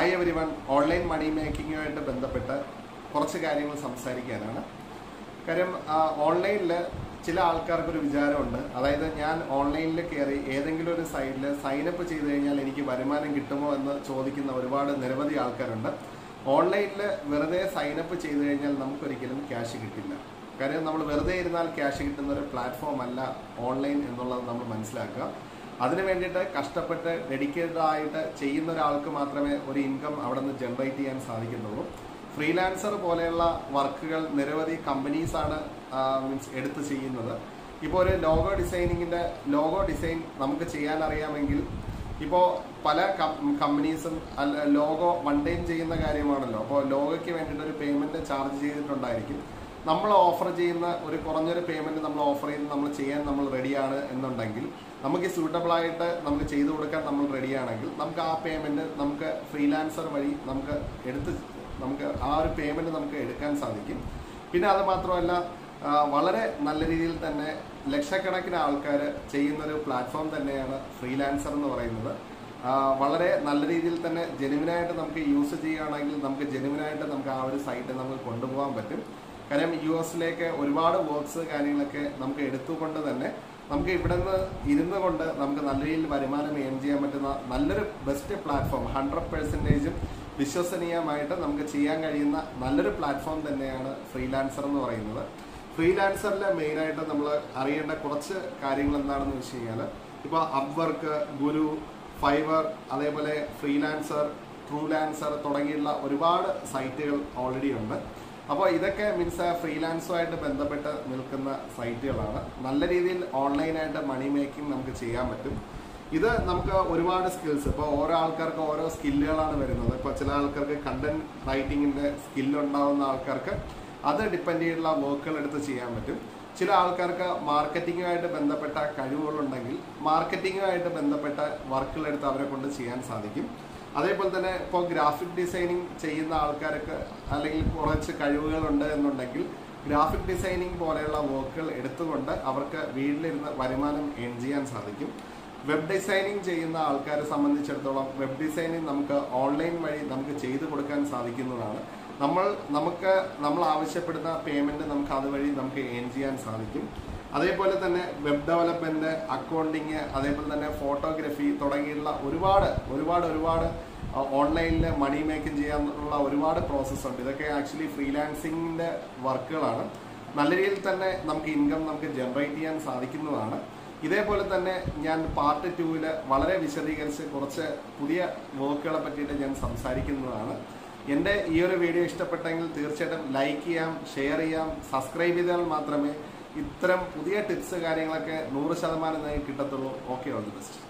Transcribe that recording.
hi everyone online money മേക്കിങ്ങുമായിട്ട് ബന്ധപ്പെട്ട് കുറച്ച് കാര്യങ്ങൾ സംസാരിക്കാനാണ് കാര്യം ഓൺലൈനിൽ ചില ആൾക്കാർക്ക് ഒരു വിചാരമുണ്ട് അതായത് ഞാൻ ഓൺലൈനിൽ കയറി ഏതെങ്കിലും ഒരു സൈറ്റിൽ സൈനപ്പ് ചെയ്ത് കഴിഞ്ഞാൽ എനിക്ക് വരുമാനം കിട്ടുമോ എന്ന് ചോദിക്കുന്ന ഒരുപാട് നിരവധി ആൾക്കാരുണ്ട് ഓൺലൈനിൽ വെറുതെ സൈനപ്പ് ചെയ്ത് കഴിഞ്ഞാൽ നമുക്കൊരിക്കലും ക്യാഷ് കിട്ടില്ല കാര്യം നമ്മൾ വെറുതെ ഇരുന്നാൽ ക്യാഷ് കിട്ടുന്ന ഒരു പ്ലാറ്റ്ഫോം അല്ല ഓൺലൈൻ എന്നുള്ളത് നമ്മൾ മനസ്സിലാക്കുക അതിനു വേണ്ടിയിട്ട് കഷ്ടപ്പെട്ട് ഡെഡിക്കേറ്റഡ് ആയിട്ട് ചെയ്യുന്ന ഒരാൾക്ക് മാത്രമേ ഒരു ഇൻകം അവിടെ നിന്ന് ജനറേറ്റ് ചെയ്യാൻ സാധിക്കുന്നുള്ളൂ ഫ്രീലാൻസർ പോലെയുള്ള വർക്കുകൾ നിരവധി കമ്പനീസാണ് മീൻസ് എടുത്ത് ചെയ്യുന്നത് ഇപ്പോൾ ഒരു ലോഗോ ഡിസൈനിങ്ങിൻ്റെ ലോഗോ ഡിസൈൻ നമുക്ക് ചെയ്യാൻ അറിയാമെങ്കിൽ ഇപ്പോൾ പല കമ്പനീസും അല്ല ലോഗോ വൺ ടൈം ചെയ്യുന്ന കാര്യമാണല്ലോ അപ്പോൾ ലോഗോയ്ക്ക് വേണ്ടിയിട്ട് ഒരു പേയ്മെൻറ്റ് ചാർജ് ചെയ്തിട്ടുണ്ടായിരിക്കും നമ്മൾ ഓഫർ ചെയ്യുന്ന ഒരു കുറഞ്ഞൊരു പേയ്മെന്റ് നമ്മൾ ഓഫർ ചെയ്ത് നമ്മൾ ചെയ്യാൻ നമ്മൾ റെഡിയാണ് എന്നുണ്ടെങ്കിൽ നമുക്ക് സൂട്ടബിൾ ആയിട്ട് നമുക്ക് ചെയ്തു കൊടുക്കാൻ നമ്മൾ റെഡിയാണെങ്കിൽ നമുക്ക് ആ പേയ്മെന്റ് നമുക്ക് ഫ്രീലാൻസർ വഴി നമുക്ക് എടുത്ത് നമുക്ക് ആ ഒരു പേയ്മെന്റ് നമുക്ക് എടുക്കാൻ സാധിക്കും പിന്നെ അത് മാത്രമല്ല ആ, വളരെ നല്ല രീതിയിൽ തന്നെ ലക്ഷക്കണക്കിന് ആൾക്കാർ ചെയ്യുന്നൊരു പ്ലാറ്റ്ഫോം തന്നെയാണ് ഫ്രീലാൻസർ എന്ന് പറയുന്നത് ആ, വളരെ നല്ല രീതിയിൽ തന്നെ ജെനുവിനായിട്ട് നമുക്ക് യൂസ് ചെയ്യുകയാണെങ്കിൽ നമുക്ക് ജെനുവിനായിട്ട് നമുക്ക് ആ ഒരു സൈറ്റ് നമുക്ക് കൊണ്ടുപോകാൻ പറ്റും കാര്യം യു എസിലേക്ക് ഒരുപാട് വർക്ക്സ് കാര്യങ്ങളൊക്കെ നമുക്ക് എടുത്തുകൊണ്ട് തന്നെ നമുക്ക് ഇവിടെ നിന്ന് ഇരുന്ന് കൊണ്ട് നമുക്ക് നല്ല രീതിയിൽ വരുമാനം ഏൺ ചെയ്യാൻ പറ്റുന്ന നല്ലൊരു ബെസ്റ്റ് പ്ലാറ്റ്ഫോം ഹൺഡ്രഡ് പെർസെൻറ്റേജും വിശ്വസനീയമായിട്ട് നമുക്ക് ചെയ്യാൻ കഴിയുന്ന നല്ലൊരു പ്ലാറ്റ്ഫോം തന്നെയാണ് ഫ്രീലാൻസർ എന്ന് പറയുന്നത് ഫ്രീലാൻസറിൽ മെയിനായിട്ട് നമ്മൾ അറിയേണ്ട കുറച്ച് കാര്യങ്ങൾ എന്താണെന്ന് വെച്ച് കഴിഞ്ഞാൽ ഇപ്പോൾ അപ്വർക്ക് ഗുരു ഫൈവർ അതേപോലെ ഫ്രീലാൻസർ ട്രൂലാൻസർ തുടങ്ങിയുള്ള ഒരുപാട് സൈറ്റുകൾ ഓൾറെഡി ഉണ്ട് അപ്പോൾ ഇതൊക്കെ മീൻസ് ഫ്രീലാൻസുമായിട്ട് ബന്ധപ്പെട്ട് നിൽക്കുന്ന സൈറ്റുകളാണ് നല്ല രീതിയിൽ ഓൺലൈനായിട്ട് മണി മേക്കിംഗ് നമുക്ക് ചെയ്യാൻ പറ്റും ഇത് നമുക്ക് ഒരുപാട് സ്കിൽസ് ഇപ്പോൾ ഓരോ ആൾക്കാർക്ക് ഓരോ സ്കില്ലുകളാണ് വരുന്നത് ഇപ്പോൾ ചില ആൾക്കാർക്ക് കണ്ടന്റ് റൈറ്റിങ്ങിന്റെ സ്കില്ല് ഉണ്ടാവുന്ന ആൾക്കാർക്ക് അത് ഡിപ്പെൻഡ് ചെയ്തുള്ള വർക്കുകൾ എടുത്ത് ചെയ്യാൻ പറ്റും ചില ആൾക്കാർക്ക് മാർക്കറ്റിങ്ങുമായിട്ട് ബന്ധപ്പെട്ട കഴിവുകളുണ്ടെങ്കിൽ മാർക്കറ്റിങ്ങുമായിട്ട് ബന്ധപ്പെട്ട വർക്കുകൾ എടുത്ത് അവരെ കൊണ്ട് ചെയ്യാൻ സാധിക്കും അതേപോലെ തന്നെ ഇപ്പോൾ ഗ്രാഫിക് ഡിസൈനിങ് ചെയ്യുന്ന ആൾക്കാർക്ക് അല്ലെങ്കിൽ കുറച്ച് കഴിവുകളുണ്ട് എന്നുണ്ടെങ്കിൽ ഗ്രാഫിക് ഡിസൈനിങ് പോലെയുള്ള വർക്കുകൾ എടുത്തുകൊണ്ട് അവർക്ക് വീട്ടിലിരുന്ന് വരുമാനം ഏൺ ചെയ്യാൻ സാധിക്കും വെബ് ഡിസൈനിങ് ചെയ്യുന്ന ആൾക്കാരെ സംബന്ധിച്ചിടത്തോളം വെബ് ഡിസൈനിങ് നമുക്ക് ഓൺലൈൻ വഴി നമുക്ക് ചെയ്തു കൊടുക്കാൻ സാധിക്കുന്നതാണ് നമ്മൾ നമുക്ക് നമ്മൾ ആവശ്യപ്പെടുന്ന പേയ്മെന്റ് നമുക്ക് അതുവഴി നമുക്ക് ഏൺ ചെയ്യാൻ സാധിക്കും അതേപോലെ തന്നെ വെബ് ഡെവലപ്മെന്റ് അക്കൗണ്ടിങ് അതേപോലെ തന്നെ ഫോട്ടോഗ്രഫി തുടങ്ങിയുള്ള ഒരുപാട് ഒരുപാട് ഒരുപാട് ഓൺലൈനിൽ മണി മേക്കിംഗ് ചെയ്യാനുള്ള ഒരുപാട് പ്രോസസ്സ് ഉണ്ട് ഇതൊക്കെ ആക്ച്വലി ഫ്രീലാൻസിങ്ങിന്റെ വർക്കുകളാണ് നല്ല രീതിയിൽ തന്നെ നമുക്ക് ഇൻകം നമുക്ക് ജനറേറ്റ് ചെയ്യാൻ സാധിക്കുന്നതാണ് ഇതേപോലെ തന്നെ ഞാൻ പാർട്ട് ടൂവിൽ വളരെ വിശദീകരിച്ച് കുറച്ച് പുതിയ വർക്കുകളെ പറ്റിയിട്ട് ഞാൻ സംസാരിക്കുന്നതാണ് എൻ്റെ ഈ ഒരു വീഡിയോ ഇഷ്ടപ്പെട്ടെങ്കിൽ തീർച്ചയായിട്ടും ലൈക്ക് ചെയ്യാം ഷെയർ ചെയ്യാം സബ്സ്ക്രൈബ് ചെയ്താൽ മാത്രമേ ഇത്തരം പുതിയ ടിപ്സ് കാര്യങ്ങളൊക്കെ നൂറ് ശതമാനം നിങ്ങൾക്ക് കിട്ടത്തുള്ളൂ ഓക്കെ ഓൾ ദി ബെസ്റ്റ്